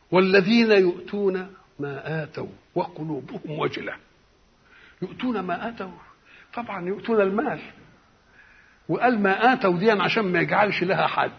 والذين يؤتون ما آتوا وقلوبهم وجلة يؤتون ما آتوا طبعا يؤتون المال وقال ما آتوا دي عشان ما يجعلش لها حد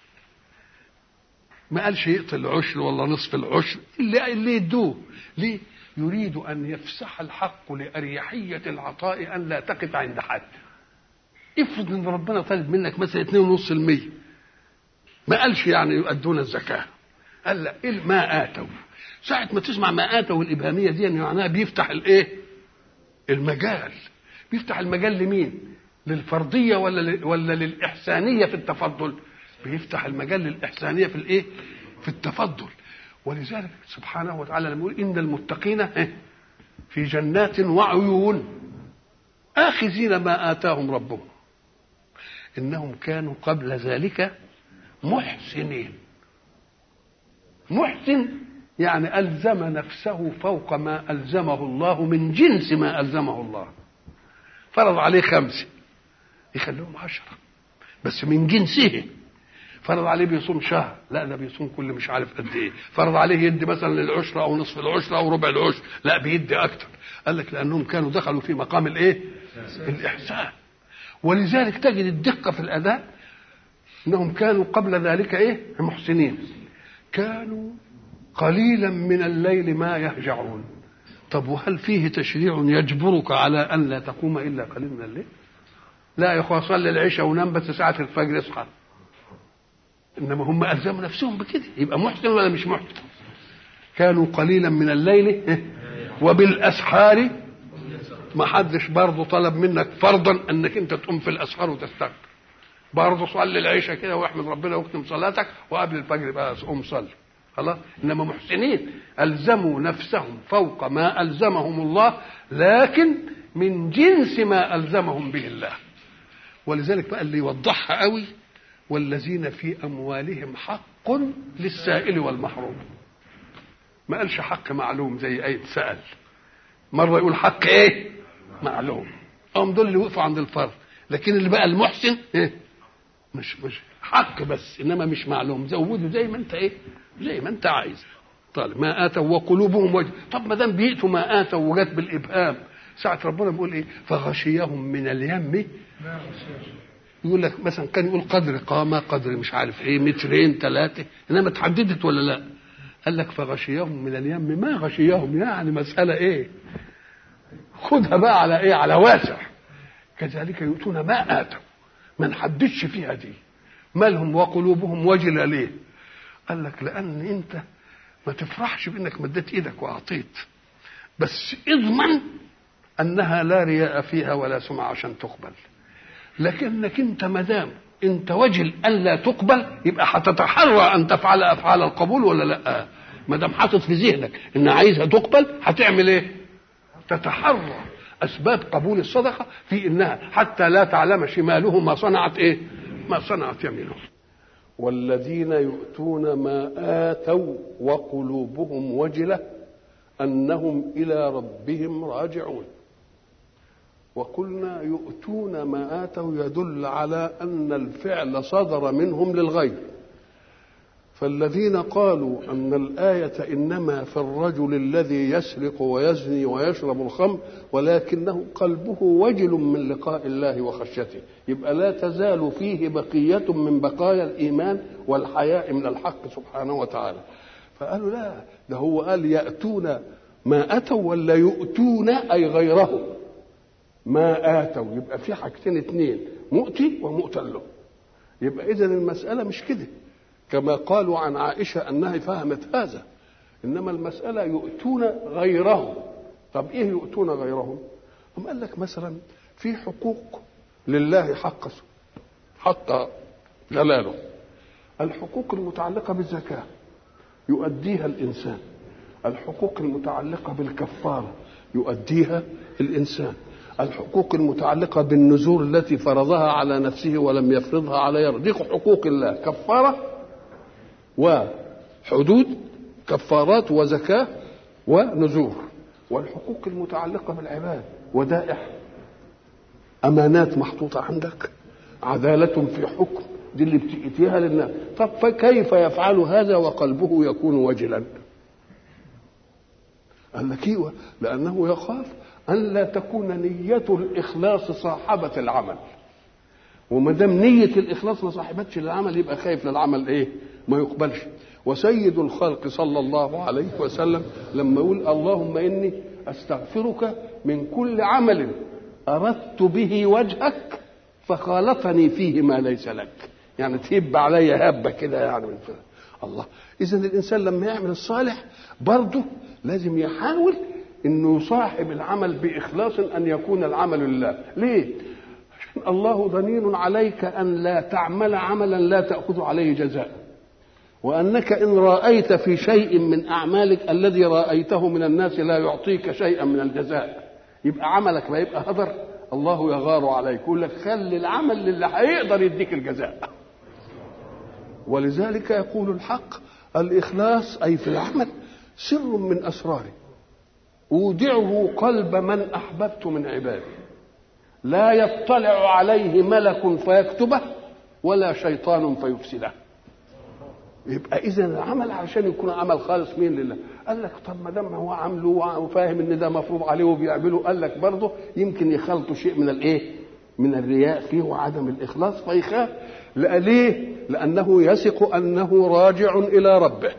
ما قالش يقتل العشر ولا نصف العشر اللي اللي يدوه ليه؟ يريد ان يفسح الحق لاريحيه العطاء ان لا تقف عند حد افرض ان ربنا طالب منك مثلا 2.5% ما قالش يعني يؤدون الزكاه قال لا إيه ما اتوا ساعه ما تسمع ما اتوا الابهاميه دي معناها بيفتح الايه المجال بيفتح المجال لمين للفرضيه ولا ولا للاحسانيه في التفضل بيفتح المجال للاحسانيه في الايه في التفضل ولذلك سبحانه وتعالى لما يقول ان المتقين في جنات وعيون اخذين ما اتاهم ربهم انهم كانوا قبل ذلك محسنين محسن يعني الزم نفسه فوق ما الزمه الله من جنس ما الزمه الله فرض عليه خمسه يخليهم عشره بس من جنسه فرض عليه بيصوم شهر لا ده بيصوم كل مش عارف قد ايه فرض عليه يدي مثلا للعشرة او نصف العشرة او ربع العشر لا بيدي اكتر قال لك لانهم كانوا دخلوا في مقام الايه الاحسان ولذلك تجد الدقة في الاداء انهم كانوا قبل ذلك ايه محسنين كانوا قليلا من الليل ما يهجعون طب وهل فيه تشريع يجبرك على ان لا تقوم الا قليل من الليل لا يا اخويا صلي العشاء ونام بس ساعه الفجر اصحى انما هم الزموا نفسهم بكده يبقى محسن ولا مش محسن كانوا قليلا من الليل وبالاسحار ما حدش برضه طلب منك فرضا انك انت تقوم في الاسحار وتستغفر برضه صلي العشاء كده واحمد ربنا واختم صلاتك وقبل الفجر بقى قوم صلي خلاص انما محسنين الزموا نفسهم فوق ما الزمهم الله لكن من جنس ما الزمهم به الله ولذلك بقى اللي يوضحها قوي والذين في أموالهم حق للسائل والمحروم ما قالش حق معلوم زي أي سأل مرة يقول حق إيه معلوم هم دول اللي وقفوا عند الفرض لكن اللي بقى المحسن إيه؟ مش مش حق بس انما مش معلوم زوده زي ما انت ايه زي ما انت عايز طيب ما اتوا وقلوبهم وجه طب ما دام بيئتوا ما اتوا وجت بالابهام ساعه ربنا بيقول ايه فغشيهم من اليم يقول لك مثلا كان يقول قدر قامه قدر مش عارف ايه مترين ثلاثه انما اتحددت ولا لا قال لك فغشيهم من اليم ما غشيهم يعني مساله ايه خدها بقى على ايه على واسع كذلك يؤتون ما اتوا ما نحددش فيها دي مالهم وقلوبهم وجلة ليه قال لك لان انت ما تفرحش بانك مديت ايدك واعطيت بس اضمن انها لا رياء فيها ولا سمعه عشان تقبل لكنك انت ما دام انت وجل الا تقبل يبقى هتتحرى ان تفعل افعال القبول ولا لا ما دام حاطط في ذهنك ان عايزها تقبل هتعمل ايه تتحرى اسباب قبول الصدقه في انها حتى لا تعلم شماله ما صنعت ايه ما صنعت يمينه والذين يؤتون ما اتوا وقلوبهم وجله انهم الى ربهم راجعون وقلنا يؤتون ما آتوا يدل على أن الفعل صدر منهم للغير فالذين قالوا أن الآية إنما في الرجل الذي يسرق ويزني ويشرب الخمر ولكنه قلبه وجل من لقاء الله وخشيته يبقى لا تزال فيه بقية من بقايا الإيمان والحياء من الحق سبحانه وتعالى فقالوا لا ده هو قال يأتون ما أتوا ولا يؤتون أي غيره ما آتوا يبقى في حاجتين اتنين مؤتي ومؤتى له يبقى إذا المسألة مش كده كما قالوا عن عائشة أنها فهمت هذا إنما المسألة يؤتون غيرهم طب إيه يؤتون غيرهم هم قال لك مثلا في حقوق لله حق حق جلاله الحقوق المتعلقة بالزكاة يؤديها الإنسان الحقوق المتعلقة بالكفارة يؤديها الإنسان الحقوق المتعلقة بالنذور التي فرضها على نفسه ولم يفرضها على غيره دي حقوق الله كفارة وحدود كفارات وزكاة ونذور والحقوق المتعلقة بالعباد ودائح أمانات محطوطة عندك عدالة في حكم دي اللي بتأتيها للناس طب فكيف يفعل هذا وقلبه يكون وجلا قال لك ايوه لانه يخاف ان لا تكون نيه الاخلاص صاحبه العمل وما دام نيه الاخلاص ما صاحبتش العمل يبقى خايف للعمل ايه ما يقبلش وسيد الخلق صلى الله عليه وسلم لما يقول اللهم اني استغفرك من كل عمل اردت به وجهك فخالطني فيه ما ليس لك يعني تهب علي هبه كده يعني من فيه. الله اذا الانسان لما يعمل الصالح برضه لازم يحاول انه يصاحب العمل باخلاص ان يكون العمل لله ليه عشان الله ضنين عليك ان لا تعمل عملا لا تاخذ عليه جزاء وانك ان رايت في شيء من اعمالك الذي رايته من الناس لا يعطيك شيئا من الجزاء يبقى عملك ما يبقى هدر الله يغار عليك يقول لك خلي العمل للي هيقدر يديك الجزاء ولذلك يقول الحق الإخلاص أي في العمل سر من أسراري أودعه قلب من أحببت من عبادي لا يطلع عليه ملك فيكتبه ولا شيطان فيفسده يبقى اذا العمل عشان يكون عمل خالص مين لله قال لك طب ما دام هو عامله وفاهم ان ده مفروض عليه وبيعمله قال لك برضه يمكن يخلطوا شيء من الايه من الرياء فيه وعدم الاخلاص فيخاف لا ليه لانه يثق انه راجع الى ربه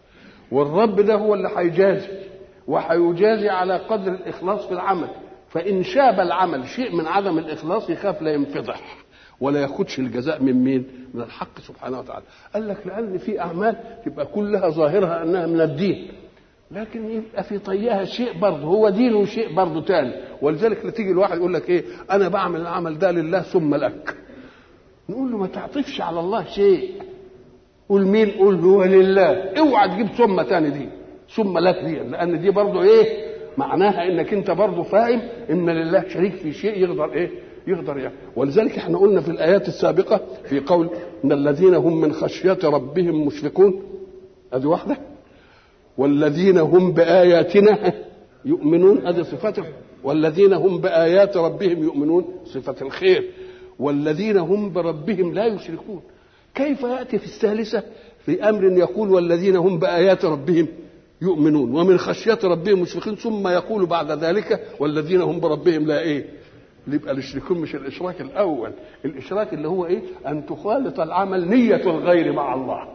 والرب ده هو اللي هيجازي وهيجازي على قدر الاخلاص في العمل فان شاب العمل شيء من عدم الاخلاص يخاف لا ينفضح ولا ياخدش الجزاء من مين؟ من الحق سبحانه وتعالى. قال لك لان في اعمال تبقى كلها ظاهرها انها من الدين. لكن يبقى في طيها شيء برضه هو دين وشيء برضه تاني ولذلك تيجي الواحد يقول لك ايه انا بعمل العمل ده لله ثم لك نقول له ما تعطفش على الله شيء قول مين قول هو لله اوعى تجيب ثم تاني دي ثم لك دي لان دي برضه ايه معناها انك انت برضه فاهم ان لله شريك في شيء يقدر ايه يقدر يعني ولذلك احنا قلنا في الايات السابقه في قول ان الذين هم من خشيه ربهم مشفقون ادي واحده والذين هم باياتنا يؤمنون ادي صفاتهم والذين هم بايات ربهم يؤمنون صفه الخير والذين هم بربهم لا يشركون كيف ياتي في الثالثه في امر يقول والذين هم بايات ربهم يؤمنون ومن خشيه ربهم مشفقين ثم يقول بعد ذلك والذين هم بربهم لا ايه يبقى الاشراكون مش الاشراك الاول الاشراك اللي هو ايه ان تخالط العمل نيه الغير مع الله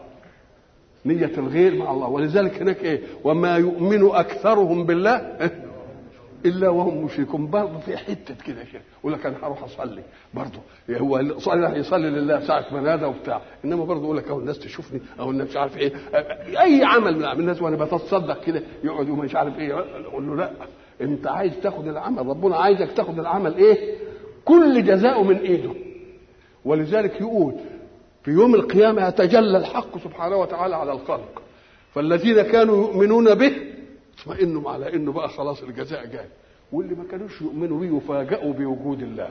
نية الغير مع الله ولذلك هناك ايه وما يؤمن اكثرهم بالله الا وهم مشركون برضه في حته كده كده يقول لك انا هروح اصلي برضه هو صلي يصلي لله ساعه ما نادى وبتاع انما برضه يقول لك اهو الناس تشوفني او الناس مش عارف ايه اي عمل من الناس وانا بتصدق كده يقعد مش عارف ايه اقول له لا انت عايز تاخد العمل ربنا عايزك تاخد العمل ايه كل جزاؤه من ايده ولذلك يقول في يوم القيامة يتجلى الحق سبحانه وتعالى على الخلق فالذين كانوا يؤمنون به اطمئنوا على انه بقى خلاص الجزاء جاي واللي ما كانوش يؤمنوا به يفاجئوا بوجود الله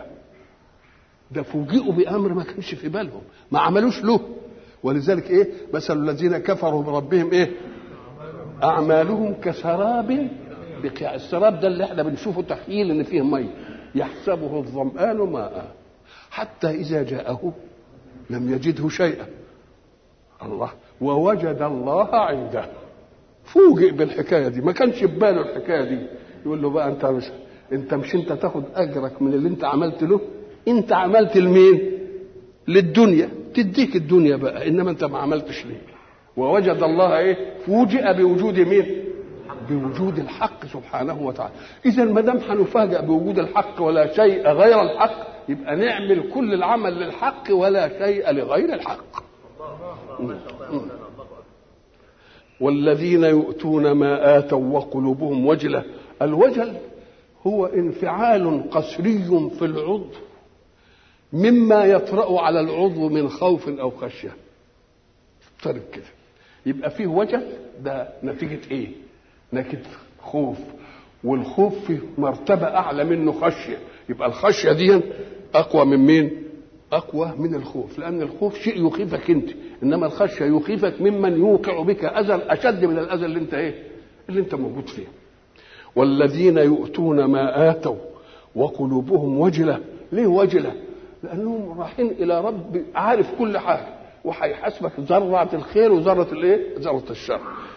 ده فوجئوا بامر ما كانش في بالهم ما عملوش له ولذلك ايه مثل الذين كفروا بربهم ايه اعمالهم كسراب بقيع السراب ده اللي احنا بنشوفه تخيل ان فيه ميه يحسبه الظمآن ماء حتى اذا جاءه لم يجده شيئا الله ووجد الله عنده فوجئ بالحكايه دي ما كانش في باله الحكايه دي يقول له بقى انت مش انت مش انت تاخد اجرك من اللي انت عملت له انت عملت لمين للدنيا تديك الدنيا بقى انما انت ما عملتش ليه ووجد الله ايه فوجئ بوجود مين بوجود الحق سبحانه وتعالى اذا ما دام هنفاجئ بوجود الحق ولا شيء غير الحق يبقى نعمل كل العمل للحق ولا شيء لغير الحق والذين يؤتون ما آتوا وقلوبهم وجلة الوجل هو انفعال قسري في العضو مما يطرأ على العضو من خوف أو خشية فرق كده يبقى فيه وجل ده نتيجة ايه نتيجة خوف والخوف في مرتبة أعلى منه خشية يبقى الخشية دي أقوى من مين؟ أقوى من الخوف لأن الخوف شيء يخيفك أنت إنما الخشية يخيفك ممن يوقع بك أذى أشد من الأذى اللي أنت إيه؟ اللي أنت موجود فيه والذين يؤتون ما آتوا وقلوبهم وجلة ليه وجلة؟ لانهم رايحين الى رب عارف كل حاجه وهيحاسبك ذره الخير وذره الايه؟ ذره الشر